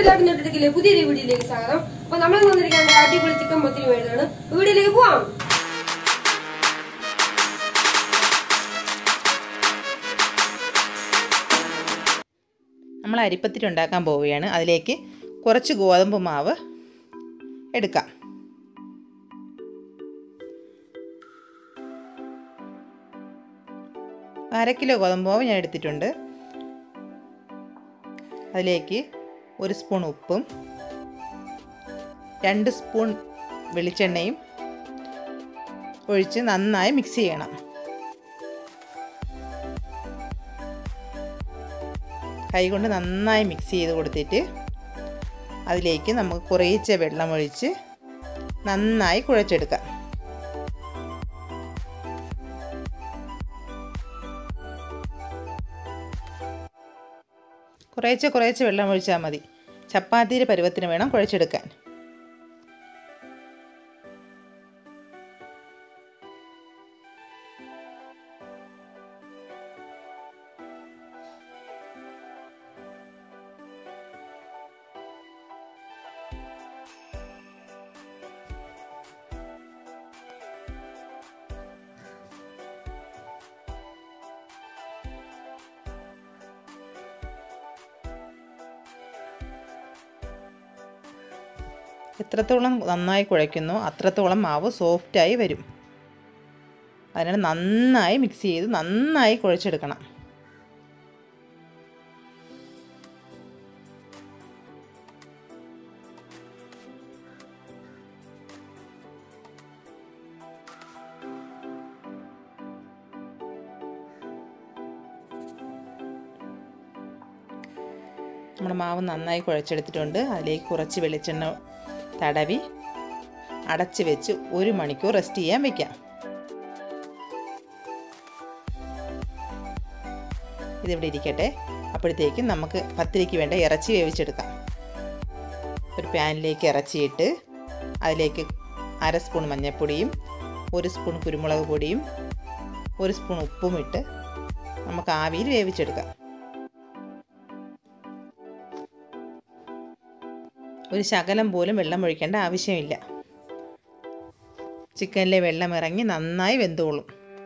എല്ലാവർക്കും ഞെട്ടിട്ടില്ലേ പുതിയൊരു വീഡിയോയിലേക്ക് സ്വാഗതം അപ്പൊ നമ്മൾ വന്നിരിക്കുന്നത് അടിപൊളി ചിക്കൻ പത്തിന് വേണ്ടിയാണ് വീഡിയോയിലേക്ക് പോവാം നമ്മൾ അരിപ്പത്തിരി ഉണ്ടാക്കാൻ പോവുകയാണ് അതിലേക്ക് കുറച്ച് ഗോതമ്പ് മാവ് എടുക്കാം അര കിലോ ഗോതമ്പ് മാവ് ഞാൻ എടുത്തിട്ടുണ്ട് അതിലേക്ക് ഒരു സ്പൂൺ ഉപ്പും രണ്ട് സ്പൂൺ വെളിച്ചെണ്ണയും ഒഴിച്ച് നന്നായി മിക്സ് ചെയ്യണം കൈകൊണ്ട് നന്നായി മിക്സ് ചെയ്ത് കൊടുത്തിട്ട് അതിലേക്ക് നമുക്ക് കുറേശ്ശെ വെള്ളം ഒഴിച്ച് നന്നായി കുഴച്ചെടുക്കാം കുറേശ്ശെ കുറേശ്ശെ വെള്ളം ഒഴിച്ചാൽ മതി ചപ്പാത്തിയുടെ പരുവത്തിന് വേണം കുഴച്ചെടുക്കാൻ എത്രത്തോളം നന്നായി കുഴയ്ക്കുന്നോ അത്രത്തോളം മാവ് സോഫ്റ്റായി വരും അതിനാൽ നന്നായി മിക്സ് ചെയ്ത് നന്നായി കുഴച്ചെടുക്കണം നമ്മുടെ മാവ് നന്നായി കുഴച്ചെടുത്തിട്ടുണ്ട് അതിലേക്ക് കുറച്ച് വെളിച്ചെണ്ണ തടവി അടച്ച് വെച്ച് ഒരു മണിക്കൂർ റെസ്റ്റ് ചെയ്യാൻ വെക്കാം ഇതിവിടെ ഇരിക്കട്ടെ അപ്പോഴത്തേക്കും നമുക്ക് പത്തിരിക്ക് വേണ്ട ഇറച്ചി വേവിച്ചെടുക്കാം ഒരു പാനിലേക്ക് ഇറച്ചിയിട്ട് അതിലേക്ക് അര സ്പൂൺ മഞ്ഞൾപ്പൊടിയും ഒരു സ്പൂൺ കുരുമുളക് പൊടിയും ഒരു സ്പൂൺ ഉപ്പും ഇട്ട് നമുക്ക് ആവിയിൽ വേവിച്ചെടുക്കാം ഒരു ശകലം പോലും വെള്ളം ഒഴിക്കേണ്ട ആവശ്യമില്ല ചിക്കനിലെ വെള്ളം ഇറങ്ങി നന്നായി വെന്തോളും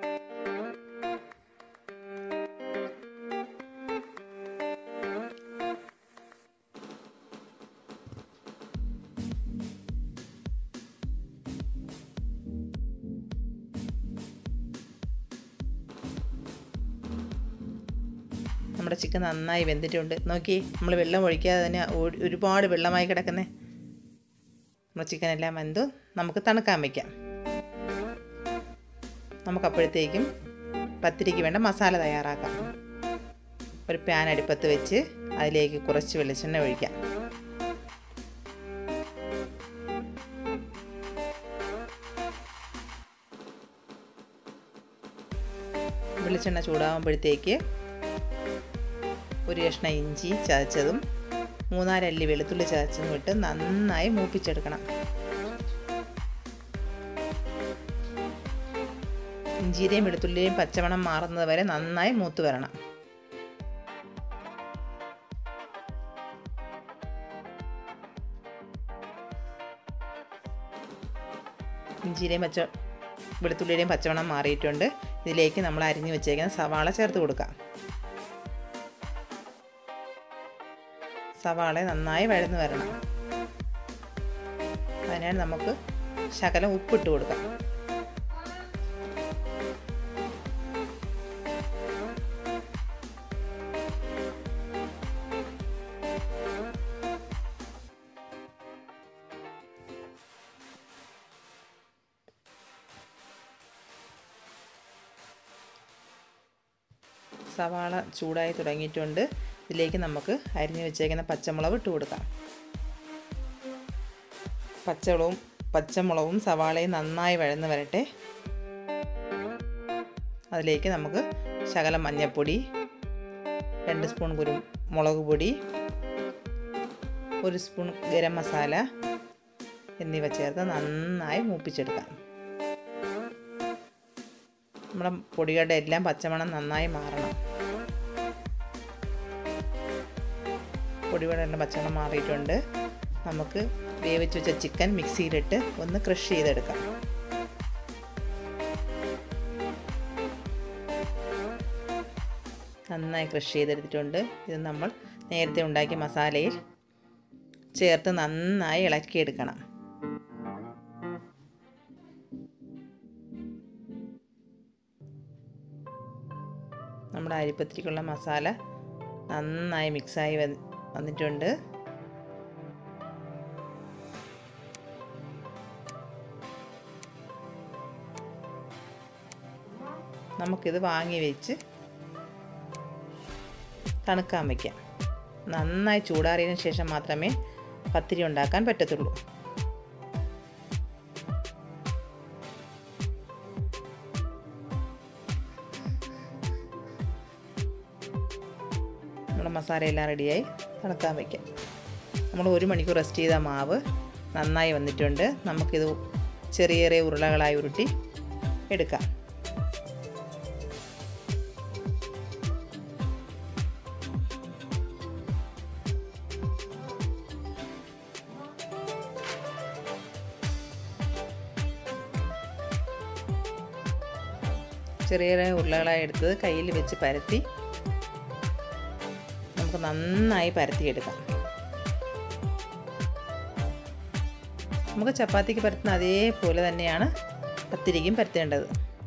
നമ്മുടെ ചിക്കൻ നന്നായി വെന്തിട്ടുണ്ട് നോക്കി നമ്മൾ വെള്ളം ഒഴിക്കാതെ തന്നെ ഒരു- ഒരുപാട് വെള്ളമായി കിടക്കുന്നേ നമ്മുടെ ചിക്കൻ എല്ലാം വെന്തു നമുക്ക് തണുക്കാൻ വയ്ക്കാം നമുക്കപ്പോഴത്തേക്കും പത്തിരിക്ക് വേണ്ട മസാല തയ്യാറാക്കാം ഒരു പാൻ അടുപ്പത്ത് വെച്ച് അതിലേക്ക് കുറച്ച് വെളിച്ചെണ്ണ ഒഴിക്കാം വെളിച്ചെണ്ണ ചൂടാകുമ്പോഴത്തേക്ക് ഒരു കഷ്ണം ഇഞ്ചി ചതച്ചതും മൂന്നാലല്ലി വെളുത്തുള്ളി ചതച്ചതും ഇട്ട് നന്നായി മൂപ്പിച്ചെടുക്കണം ഇഞ്ചിയുടെയും വെളുത്തുള്ളിയുടെയും പച്ചമണം മാറുന്നത് വരെ നന്നായി മൂത്ത് വരണം ഇഞ്ചിയുടെയും പച്ച വെളുത്തുള്ളിയുടെയും പച്ചമണം മാറിയിട്ടുണ്ട് ഇതിലേക്ക് നമ്മൾ അരിഞ്ഞു വെച്ചേക്കുന്ന സവാള ചേർത്ത് കൊടുക്കാം സവാള നന്നായി വഴന്ന് വരണം അതിനാൽ നമുക്ക് ശകലം ഉപ്പിട്ട് കൊടുക്കാം സവാള ചൂടായി തുടങ്ങിയിട്ടുണ്ട് ഇതിലേക്ക് നമുക്ക് അരിഞ്ഞു വെച്ചേക്കുന്ന പച്ചമുളക് ഇട്ട് കൊടുക്കാം പച്ചമുളകും പച്ചമുളകും സവാളയും നന്നായി വഴന്ന് വരട്ടെ അതിലേക്ക് നമുക്ക് ശകലം മഞ്ഞൾപ്പൊടി രണ്ട് സ്പൂൺ കുരു മുളക് പൊടി ഒരു സ്പൂൺ ഗരം മസാല എന്നിവ ചേർത്ത് നന്നായി മൂപ്പിച്ചെടുക്കാം നമ്മുടെ പൊടികളുടെ എല്ലാം പച്ചമണം നന്നായി മാറണം പൊടിവെള്ളം പച്ചവെള്ളം മാറിയിട്ടുണ്ട് നമുക്ക് വേവിച്ച് വെച്ച ചിക്കൻ മിക്സിയിലിട്ട് ഒന്ന് ക്രഷ് ചെയ്തെടുക്കാം നന്നായി ക്രഷ് ചെയ്തെടുത്തിട്ടുണ്ട് ഇത് നമ്മൾ നേരത്തെ ഉണ്ടാക്കിയ മസാലയിൽ ചേർത്ത് നന്നായി ഇളക്കിയെടുക്കണം നമ്മുടെ അരിപ്പത്തിരിക്കുള്ള മസാല നന്നായി മിക്സായി വന്നിട്ടുണ്ട് നമുക്കിത് വാങ്ങി വെച്ച് തണുക്കാൻ വയ്ക്കാം നന്നായി ചൂടാറിയതിന് ശേഷം മാത്രമേ പത്തിരി ഉണ്ടാക്കാൻ പറ്റത്തുള്ളൂ നമ്മുടെ മസാലയെല്ലാം റെഡിയായി തണുക്കാൻ വയ്ക്കാം നമ്മൾ ഒരു മണിക്കൂർ റെസ്റ്റ് ചെയ്ത മാവ് നന്നായി വന്നിട്ടുണ്ട് നമുക്കിത് ചെറിയ ചെറിയ ഉരുളകളായി ഉരുട്ടി എടുക്കാം ചെറിയ ചെറിയ ഉരുളകളായി എടുത്തത് കയ്യിൽ വെച്ച് പരത്തി നമുക്ക് നന്നായി പരത്തിയെടുക്കാം നമുക്ക് ചപ്പാത്തിക്ക് പരത്തുന്ന അതേപോലെ തന്നെയാണ് പത്തിരിക്കും പരത്തേണ്ടത്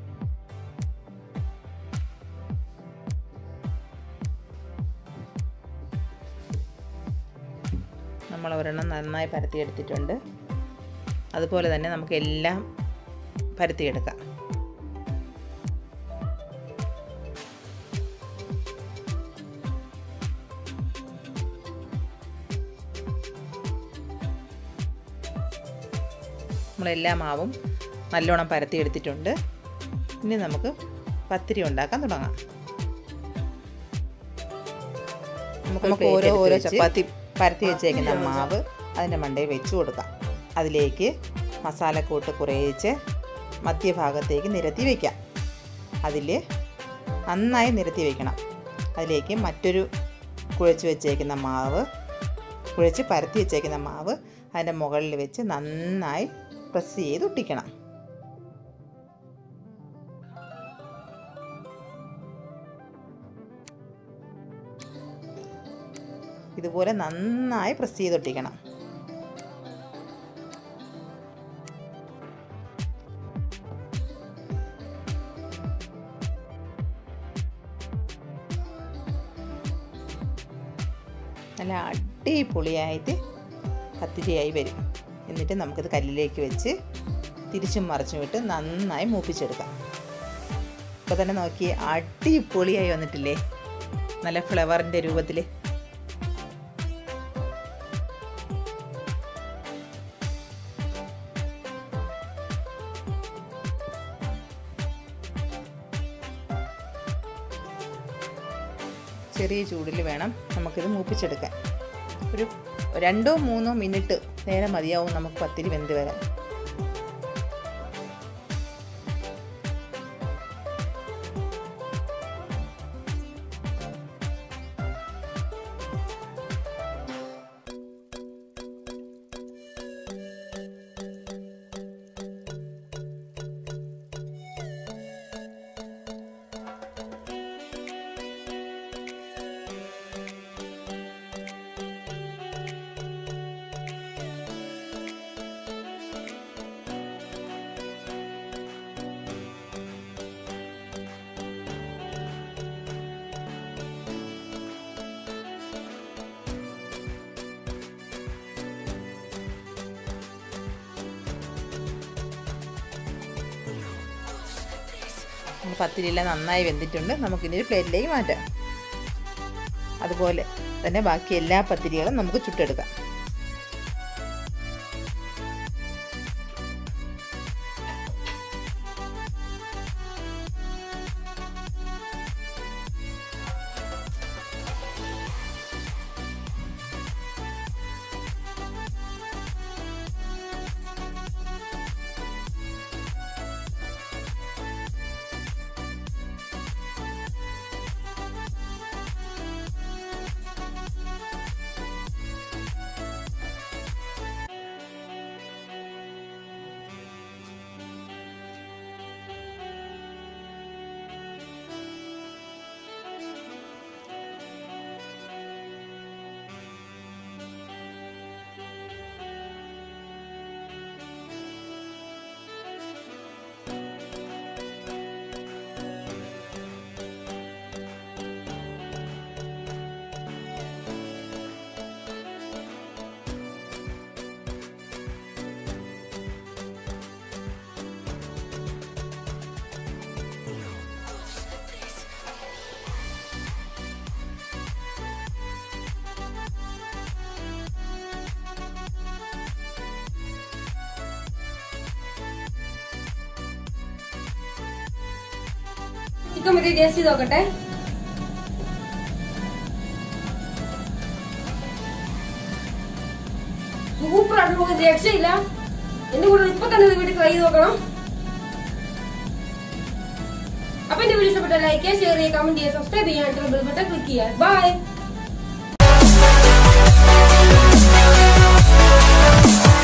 നമ്മൾ ഒരെണ്ണം നന്നായി പരത്തിയെടുത്തിട്ടുണ്ട് അതുപോലെ തന്നെ നമുക്ക് എല്ലാം പരത്തിയെടുക്കാം നമ്മളെല്ലാ മാവും നല്ലോണം പരത്തി എടുത്തിട്ടുണ്ട് ഇനി നമുക്ക് പത്തിരി ഉണ്ടാക്കാൻ തുടങ്ങാം നമുക്ക് ഓരോ ഓരോ ചപ്പാത്തി പരത്തി വെച്ചേക്കുന്ന മാവ് അതിൻ്റെ മണ്ടയിൽ വെച്ച് കൊടുക്കാം അതിലേക്ക് മസാലക്കൂട്ട് കുറേച്ച് മധ്യഭാഗത്തേക്ക് നിരത്തി വയ്ക്കാം അതിൽ നന്നായി നിരത്തി വയ്ക്കണം അതിലേക്ക് മറ്റൊരു കുഴച്ച് വെച്ചേക്കുന്ന മാവ് കുഴച്ച് പരത്തി വെച്ചേക്കുന്ന മാവ് അതിൻ്റെ മുകളിൽ വെച്ച് നന്നായി പ്രസ് ചെയ്ത് ഒട്ടിക്കണം ഇതുപോലെ നന്നായി പ്രസ് ചെയ്ത് ഒട്ടിക്കണം നല്ല അടിപൊളിയായിട്ട് പത്തിരിയായി വരും എന്നിട്ട് നമുക്കിത് കല്ലിലേക്ക് വെച്ച് തിരിച്ചും മറിച്ചും ഇട്ട് നന്നായി മൂപ്പിച്ചെടുക്കാം ഇപ്പോൾ തന്നെ നോക്കി അടിപൊളിയായി വന്നിട്ടില്ലേ നല്ല ഫ്ലവറിൻ്റെ രൂപത്തിൽ ചെറിയ ചൂടിൽ വേണം നമുക്കിത് മൂപ്പിച്ചെടുക്കാൻ ഒരു രണ്ടോ മൂന്നോ മിനിറ്റ് നേരം മതിയാവും നമുക്ക് പത്തിരി വെന്ത് വരാൻ പത്തിരിയെല്ലാം നന്നായി വെന്തിട്ടുണ്ട് നമുക്കിനി ഒരു പ്ലേറ്റിലേക്ക് മാറ്റാം അതുപോലെ തന്നെ ബാക്കി എല്ലാ പത്തിരികളും നമുക്ക് ചുട്ടെടുക്കാം ചിക്കൻ പറ്റി ടേസ്റ്റ് ചെയ്ത് നോക്കട്ടെ സൂപ്പർ ആണ് നമുക്ക് രക്ഷയില്ല എന്റെ കൂടെ ഇപ്പൊ തന്നെ ഇത് വീട്ടിൽ ട്രൈ ചെയ്ത് നോക്കണം അപ്പൊ എന്റെ വീഡിയോ ഇഷ്ടപ്പെട്ട ലൈക്ക് ചെയ്യുക ഷെയർ ചെയ്യുക കമന്റ് ചെയ്യുക സബ്സ്ക്രൈബ് ചെയ്യാൻ ബെൽ ബട്ടൺ ക്ലിക്ക് ചെയ്യുക ബൈ